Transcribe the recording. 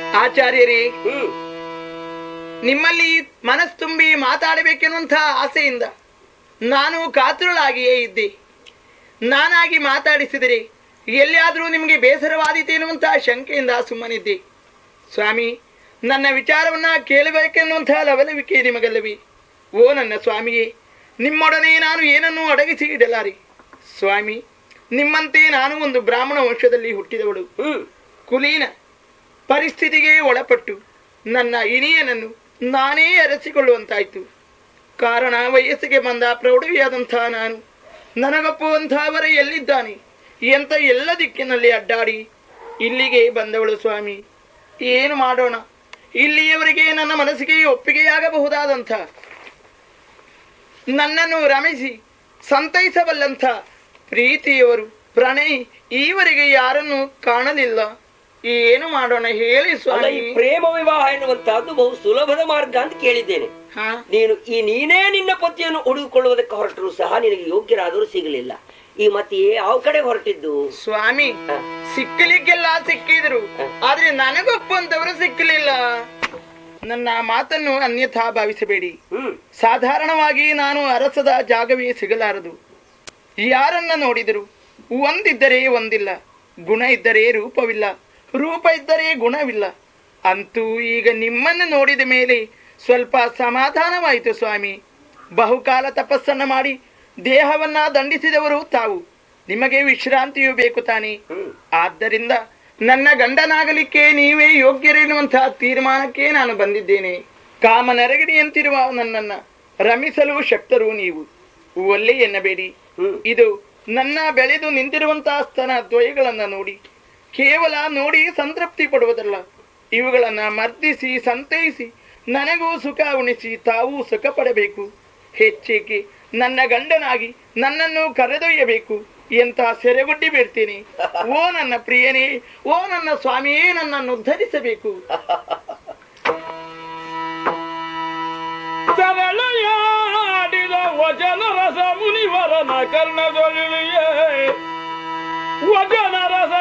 ಆಚಾರ್ಯರೇ ಹ್ಮ್ ನಿಮ್ಮಲ್ಲಿ ಮನಸ್ಸು ತುಂಬಿ ಮಾತಾಡಬೇಕೆನ್ನುವಂಥ ಆಸೆಯಿಂದ ನಾನು ಕಾತುರಳಾಗಿಯೇ ಇದ್ದೆ ನಾನಾಗಿ ಮಾತಾಡಿಸಿದರೆ ಎಲ್ಲಿಯಾದರೂ ನಿಮಗೆ ಬೇಸರವಾದೀತೆ ಎನ್ನುವಂಥ ಶಂಕೆಯಿಂದ ಸುಮ್ಮನಿದ್ದೆ ಸ್ವಾಮಿ ನನ್ನ ವಿಚಾರವನ್ನ ಕೇಳಬೇಕೆನ್ನುವಂಥ ಲವಲವಿಕೆ ನಿಮಗಲ್ಲವೇ ಓ ನನ್ನ ಸ್ವಾಮಿಯೇ ನಿಮ್ಮೊಡನೆ ನಾನು ಏನನ್ನೂ ಅಡಗಿಸಿ ಇಡಲಾರೆ ಸ್ವಾಮಿ ನಿಮ್ಮಂತೆ ನಾನು ಒಂದು ಬ್ರಾಹ್ಮಣ ವಂಶದಲ್ಲಿ ಹುಟ್ಟಿದವಳು ಹ್ಮ್ ಕುಲೀನ ಪರಿಸ್ಥಿತಿಗೆ ಒಳಪಟ್ಟು ನನ್ನ ಇನಿಯನನ್ನು ನಾನೇ ಅರಸಿಕೊಳ್ಳುವಂತಾಯ್ತು ಕಾರಣ ವಯಸ್ಸಿಗೆ ಬಂದ ಪ್ರೌಢವಿಯಾದಂಥ ನಾನು ನನಗೊಪ್ಪುವಂಥವರ ಎಲ್ಲಿದ್ದಾನೆ ಎಂತ ಎಲ್ಲ ದಿಕ್ಕಿನಲ್ಲಿ ಅಡ್ಡಾಡಿ ಇಲ್ಲಿಗೆ ಬಂದವಳು ಸ್ವಾಮಿ ಏನು ಮಾಡೋಣ ಇಲ್ಲಿಯವರೆಗೆ ನನ್ನ ಮನಸ್ಸಿಗೆ ಒಪ್ಪಿಗೆಯಾಗಬಹುದಾದಂಥ ನನ್ನನ್ನು ರಮಿಸಿ ಸಂತೈಸಬಲ್ಲಂಥ ಪ್ರೀತಿಯವರು ಪ್ರಣಯ್ ಈವರೆಗೆ ಯಾರನ್ನು ಕಾಣಲಿಲ್ಲ ಏನು ಮಾಡೋಣ ಹೇಳಿ ಅಲ್ಲ ಸ್ವಾಮಿ ಈ ಪ್ರೇಮ ವಿವಾಹ ಎನ್ನುವಂತಹದ್ದು ಬಹು ಸುಲಭದ ಮಾರ್ಗ ಅಂತ ಕೇಳಿದ್ದೇನೆ ಹಾ ನೀನು ಈ ನೀನೇ ನಿನ್ನ ಪತಿಯನ್ನು ಹುಡುಕಿಕೊಳ್ಳುವುದಕ್ಕೆ ಹೊರಟರು ಸಹ ನಿನಗೆ ಯೋಗ್ಯರಾದರೂ ಸಿಗಲಿಲ್ಲ ಈ ಮತ್ತೆ ಯಾವ ಕಡೆ ಹೊರಟಿದ್ದು ಸ್ವಾಮಿ ಹ. ಸಿಕ್ಕಲಿಕ್ಕೆಲ್ಲ ಸಿಕ್ಕಿದ್ರು ಆದ್ರೆ ನನಗೊಪ್ಪಂತವರು ಸಿಕ್ಕಲಿಲ್ಲ ನನ್ನ ಮಾತನ್ನು ಅನ್ಯಥಾ ಭಾವಿಸಬೇಡಿ ಹ್ಮ್ ಸಾಧಾರಣವಾಗಿ ನಾನು ಅರಸದ ಜಾಗವೇ ಸಿಗಲಾರದು ಯಾರನ್ನ ನೋಡಿದರು ಒಂದಿದ್ದರೆ ಒಂದಿಲ್ಲ ಗುಣ ಇದ್ದರೆ ರೂಪವಿಲ್ಲ ರೂಪ ಇದ್ದರೆ ಗುಣವಿಲ್ಲ ಅಂತೂ ಈಗ ನಿಮ್ಮನ್ನು ನೋಡಿದ ಮೇಲೆ ಸ್ವಲ್ಪ ಸಮಾಧಾನವಾಯಿತು ಸ್ವಾಮಿ ಬಹುಕಾಲ ತಪಸ್ಸನ್ನ ಮಾಡಿ ದೇಹವನ್ನ ದಂಡಿಸಿದವರು ತಾವು ನಿಮಗೆ ವಿಶ್ರಾಂತಿಯೂ ಬೇಕು ತಾನೆ ಹ್ಮ್ ಆದ್ದರಿಂದ ನನ್ನ ಗಂಡನಾಗಲಿಕ್ಕೆ ನೀವೇ ಯೋಗ್ಯರೆನ್ನುವಂತಹ ತೀರ್ಮಾನಕ್ಕೆ ನಾನು ಬಂದಿದ್ದೇನೆ ಕಾಮನರಗಡಿಯಂತಿರುವ ನನ್ನನ್ನ ರಮಿಸಲು ಶಕ್ತರು ನೀವು ಒಲ್ಲೆ ಎನ್ನಬೇಡಿ ಹ್ಮ್ ಇದು ನನ್ನ ಬೆಳೆದು ನಿಂತಿರುವಂತಹ ಸ್ತನ ದ್ವಯಗಳನ್ನ ನೋಡಿ ಕೇವಲ ನೋಡಿ ಸಂತೃಪ್ತಿ ಪಡುವುದಲ್ಲ ಇವುಗಳನ್ನ ಮರ್ದಿಸಿ ಸಂತೈಸಿ ನನಗೂ ಸುಖ ಉಣಿಸಿ ತಾವೂ ಸುಖ ಪಡಬೇಕು ಹೆಚ್ಚೇಕೆ ನನ್ನ ಗಂಡನಾಗಿ ನನ್ನನ್ನು ಕರೆದೊಯ್ಯಬೇಕು ಎಂತ ಸೆರೆಗೊಡ್ಡಿ ಬೇಡ್ತೇನೆ ಓ ನನ್ನ ಪ್ರಿಯನೇ ಓ ನನ್ನ ಸ್ವಾಮಿಯೇ ನನ್ನನ್ನು ಉದ್ಧರಿಸಬೇಕು ಸರಳೆಯಾಡಿದ ವಚನ ರಸ ಮುನಿವರನ ಕರ್ಣದೊಳಿಯೇ ವಚನ ರಸ